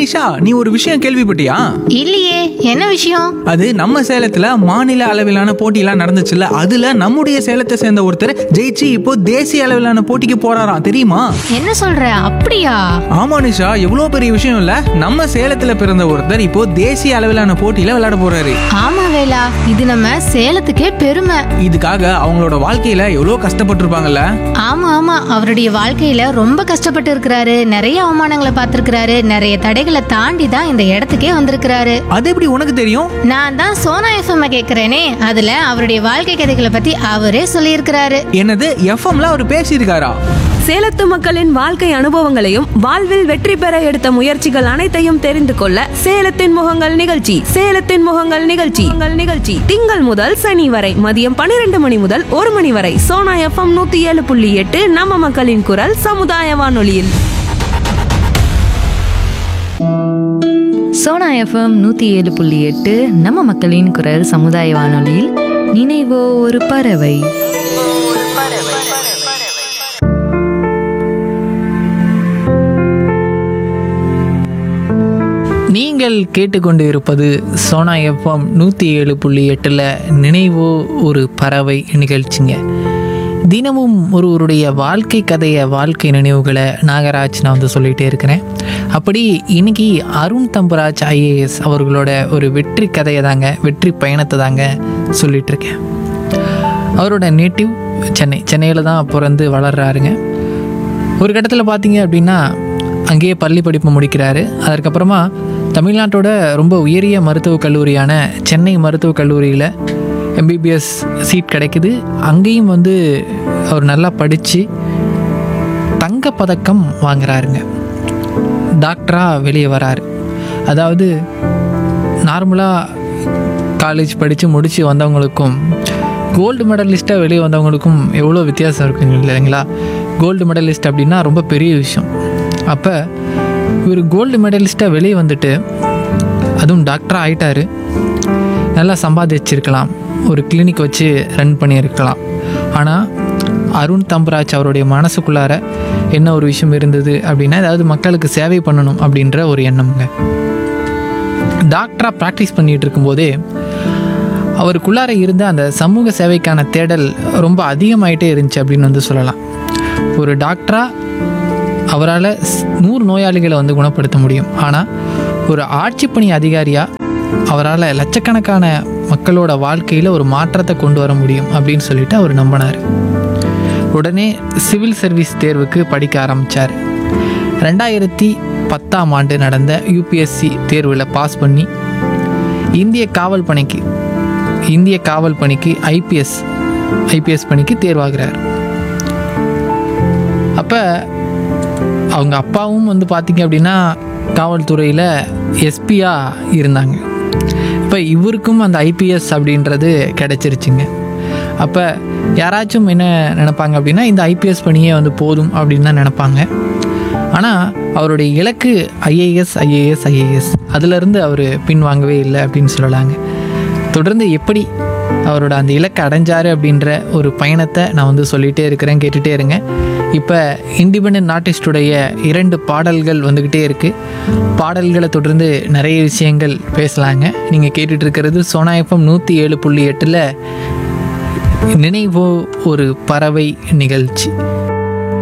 நிஷா நீ ஒரு விஷயம் கேள்விப்பட்டியா இல்லையே என்ன விஷயம் அது நம்ம சேலத்துல மாநில அளவிலான போட்டியெல்லாம் நடந்துச்சுல்ல அதுல நம்முடைய சேலத்தை சேர்ந்த ஒருத்தர் ஜெயிச்சு இப்போ தேசிய அளவிலான போட்டிக்கு போறாராம் தெரியுமா என்ன சொல்ற அப்படியா ஆமா நிஷா எவ்வளோ பெரிய விஷயம் இல்ல நம்ம சேலத்துல பிறந்த ஒருத்தர் இப்போ தேசிய அளவிலான போட்டியில விளையாட போறாரு ஆமா வேலா இது நம்ம சேலத்துக்கே பெருமை இதுக்காக அவங்களோட வாழ்க்கையில எவ்வளோ கஷ்டப்பட்டிருப்பாங்கல்ல ஆமா ஆமா அவருடைய வாழ்க்கையில ரொம்ப கஷ்டப்பட்டு இருக்கிறாரு நிறைய அவமானங்களை பார்த்திருக்கிறாரு நிறைய தடைகளை தாண்டி தான் இந்த இடத்துக்கே வந்திருக்கிறாரு அது எப்படி உனக்கு தெரியும் நான் தான் சோனா எஃப்எம் கேக்குறேனே அதுல அவருடைய வாழ்க்கை கதைகளை பத்தி அவரே சொல்லியிருக்கிறாரு என்னது எஃப்எம்ல அவர் பேசியிருக்காரா சேலத்து மக்களின் வாழ்க்கை அனுபவங்களையும் வாழ்வில் வெற்றி பெற எடுத்த முயற்சிகள் அனைத்தையும் தெரிந்து கொள்ள சேலத்தின் முகங்கள் நிகழ்ச்சி சேலத்தின் முகங்கள் நிகழ்ச்சி உங்கள் நிகழ்ச்சி திங்கள் முதல் சனி வரை மதியம் பன்னிரண்டு மணி முதல் ஒரு மணி வரை சோனா எஃப்எம் நூத்தி ஏழு புள்ளி எட்டு நம்ம மக்களின் குரல் சமுதாய வானொலியில் சோனா எஃப்எம் நூற்றி ஏழு புள்ளி எட்டு நம்ம மக்களின் குரல் சமுதாய வானொலியில் நினைவோ ஒரு பறவை நீங்கள் கேட்டுக்கொண்டு இருப்பது சோனா எஃப்எம் நூற்றி ஏழு புள்ளி எட்டில் நினைவோ ஒரு பறவை நிகழ்ச்சிங்க தினமும் ஒருவருடைய வாழ்க்கை கதையை வாழ்க்கை நினைவுகளை நாகராஜ் நான் வந்து சொல்லிகிட்டே இருக்கிறேன் அப்படி இன்னைக்கு அருண் தம்பராஜ் ஐஏஎஸ் அவர்களோட ஒரு வெற்றி கதையை தாங்க வெற்றி பயணத்தை தாங்க சொல்லிட்டு இருக்கேன் அவரோட நேட்டிவ் சென்னை சென்னையில் தான் பிறந்து வளர்றாருங்க ஒரு கட்டத்தில் பார்த்தீங்க அப்படின்னா அங்கேயே பள்ளி படிப்பு முடிக்கிறாரு அதற்கப்புறமா தமிழ்நாட்டோட ரொம்ப உயரிய மருத்துவக் கல்லூரியான சென்னை மருத்துவக் கல்லூரியில் எம்பிபிஎஸ் சீட் கிடைக்குது அங்கேயும் வந்து அவர் நல்லா படித்து தங்கப்பதக்கம் வாங்குறாருங்க டாக்டராக வெளியே வராரு அதாவது நார்மலாக காலேஜ் படித்து முடித்து வந்தவங்களுக்கும் கோல்டு மெடலிஸ்ட்டாக வெளியே வந்தவங்களுக்கும் எவ்வளோ வித்தியாசம் இருக்குங்க இல்லைங்களா கோல்டு மெடலிஸ்ட் அப்படின்னா ரொம்ப பெரிய விஷயம் அப்போ இவர் கோல்டு மெடலிஸ்ட்டாக வெளியே வந்துட்டு அதுவும் டாக்டராக ஆயிட்டாரு நல்லா சம்பாதிச்சிருக்கலாம் ஒரு கிளினிக் வச்சு ரன் பண்ணியிருக்கலாம் ஆனால் அருண் தம்பராஜ் அவருடைய மனசுக்குள்ளார என்ன ஒரு விஷயம் இருந்தது அப்படின்னா அதாவது மக்களுக்கு சேவை பண்ணணும் அப்படின்ற ஒரு எண்ணம்ங்க டாக்டராக ப்ராக்டிஸ் பண்ணிகிட்டு இருக்கும்போதே அவருக்குள்ளார இருந்த அந்த சமூக சேவைக்கான தேடல் ரொம்ப அதிகமாயிட்டே இருந்துச்சு அப்படின்னு வந்து சொல்லலாம் ஒரு டாக்டராக அவரால் நூறு நோயாளிகளை வந்து குணப்படுத்த முடியும் ஆனால் ஒரு ஆட்சிப்பணி அதிகாரியாக அவரால் லட்சக்கணக்கான மக்களோட வாழ்க்கையில் ஒரு மாற்றத்தை கொண்டு வர முடியும் அப்படின்னு சொல்லிட்டு அவர் நம்பினார் உடனே சிவில் சர்வீஸ் தேர்வுக்கு படிக்க ஆரம்பித்தார் ரெண்டாயிரத்தி பத்தாம் ஆண்டு நடந்த யூபிஎஸ்சி தேர்வில் பாஸ் பண்ணி இந்திய காவல் பணிக்கு இந்திய காவல் பணிக்கு ஐபிஎஸ் ஐபிஎஸ் பணிக்கு தேர்வாகிறார் அப்போ அவங்க அப்பாவும் வந்து பார்த்திங்க அப்படின்னா காவல்துறையில் எஸ்பியாக இருந்தாங்க இப்போ இவருக்கும் அந்த ஐபிஎஸ் அப்படின்றது கிடச்சிருச்சுங்க அப்போ யாராச்சும் என்ன நினைப்பாங்க அப்படின்னா இந்த ஐபிஎஸ் பணியே வந்து போதும் அப்படின்னு தான் நினைப்பாங்க ஆனால் அவருடைய இலக்கு ஐஏஎஸ் ஐஏஎஸ் ஐஏஎஸ் அதிலிருந்து அவர் பின்வாங்கவே இல்லை அப்படின்னு சொல்லலாங்க தொடர்ந்து எப்படி அவரோட அந்த இலக்கை அடைஞ்சாரு அப்படின்ற ஒரு பயணத்தை நான் வந்து சொல்லிகிட்டே இருக்கிறேன் கேட்டுகிட்டே இருங்க இப்போ இண்டிபெண்ட் ஆர்டிஸ்டுடைய இரண்டு பாடல்கள் வந்துக்கிட்டே இருக்குது பாடல்களை தொடர்ந்து நிறைய விஷயங்கள் பேசலாங்க நீங்கள் கேட்டுட்டு இருக்கிறது சோனா எஃப்எம் நூற்றி ஏழு புள்ளி எட்டில் நினைவோ ஒரு பறவை நிகழ்ச்சி